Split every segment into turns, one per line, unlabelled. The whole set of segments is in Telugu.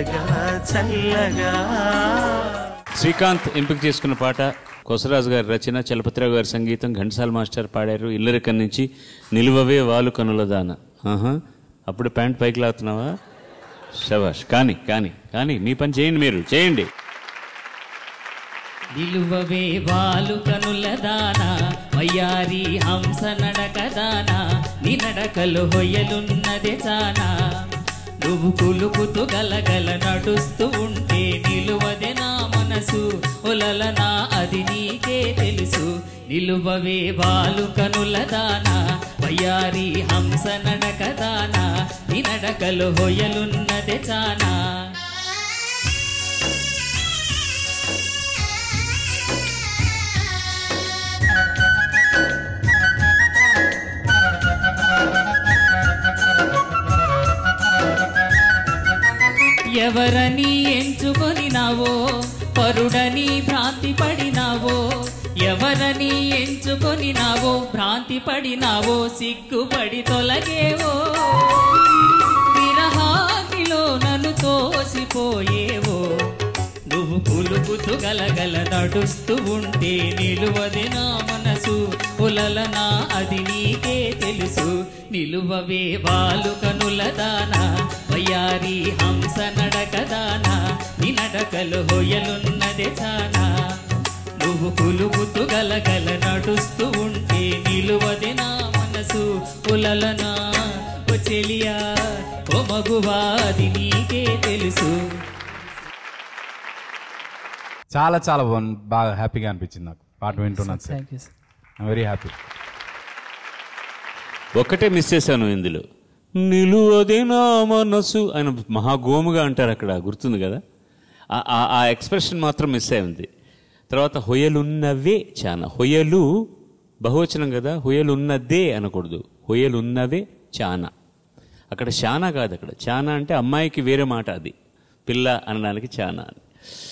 తీయగా చల్లగా
శ్రీకాంత్ ఎంపిక చేసుకున్న పాట కొసరాజు గారి రచన చలపతిరావు గారి సంగీతం ఘంటసాల మాస్టర్ పాడారు ఇల్లరికం నుంచి నిలువవే వాలు కనుల దాన ఆహా అప్పుడు ప్యాంట్ పైకి లాగుతున్నావా శబాష్ కానీ కానీ కానీ మీ పని చేయండి మీరు చేయండి
నిలువవే వాలు కనుల దానా వయ్యారి హంస నడక దానా నీ నడకలు హొయ్యలున్నదే చానా నువ్వు కులుకుతూ గలగల నడుస్తూ ఉంటే నిలువదే నా మనసు ఒలలనా అది నీకే తెలుసు నిలువవే వాలు కనుల దానా వయ్యారి హంస నడక దానా నీ నడకలు హొయ్యలున్నదే చానా ఎవరని ఎంచుకొని నావో పరుడని భ్రాంతి పడినావో ఎవరని ఎంచుకొని నావో భ్రాంతి పడినావో సిగ్గుపడి తొలగేవో విరహాకిలో నన్ను తోసిపోయేవో నువ్వు కులుకుతూ గలగల నడుస్తూ ఉంటే నిలువది నా మనసు ఉలలనా అది నీకే తెలుసు నిలువవే వాలు కనుల దానా వయ్యారి హంస నడక దానా నీ నడకలు హొయలున్నదే చానా నువ్వు కులుకుతూ గలగల నడుస్తూ ఉంటే నిలువది నా మనసు ఉలలనా ఓ చెలియా ఓ మగువా అది నీకే తెలుసు
చాలా చాలా బాగుంది బాగా హ్యాపీగా అనిపించింది నాకు పాట వింటున్నాను sir
thank you sir
I'm very happy
ఒక్కటే మిస్ చేశాను ఇందులో నిలువదే నా మనసు ఆయన మహాగోముగా అంటారు అక్కడ గుర్తుంది కదా ఆ- ఆ- ఆ ఎక్స్ప్రెషన్ మాత్రం మిస్ అయింది తర్వాత హొయలున్నవే చాలా హొయలు బహువచనం కదా హొయలున్నదే అనకూడదు హొయలున్నవే చానా అక్కడ చానా కాదు అక్కడ చానా అంటే అమ్మాయికి వేరే మాట అది పిల్ల అనడానికి చానా అని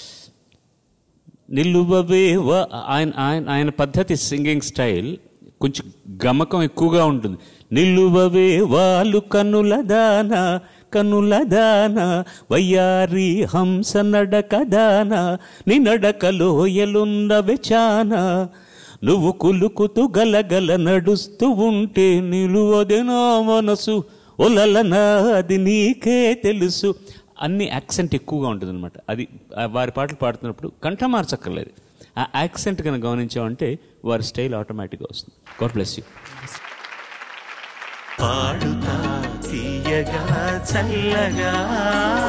నిలువవే వ- ఆయన ఆయన ఆయన పద్ధతి సింగింగ్ స్టైల్ కొంచెం గమకం ఎక్కువగా ఉంటుంది నిలువవే వాళ్ళు కన్నుల దాన కన్నుల దాన వయ్యారి హంస నడక దాన నీ నడకలో ఎలున్నవే చానా నువ్వు కులుకుతూ గలగల నడుస్తూ ఉంటే నిలువదే నా మనసు ఒలలనా అది నీకే తెలుసు అన్ని యాక్సెంట్ ఎక్కువగా ఉంటుంది అనమాట అది ఆ వారి పాటలు పాడుతున్నప్పుడు కంఠ మార్చక్కర్లేదు ఆ యాక్సెంట్ కనుక గమనించామంటే వారి స్టైల్ ఆటోమేటిక్గా వస్తుంది గాడ్ బ్లెస్ యూ
పాడుతా తీయగా చల్లగా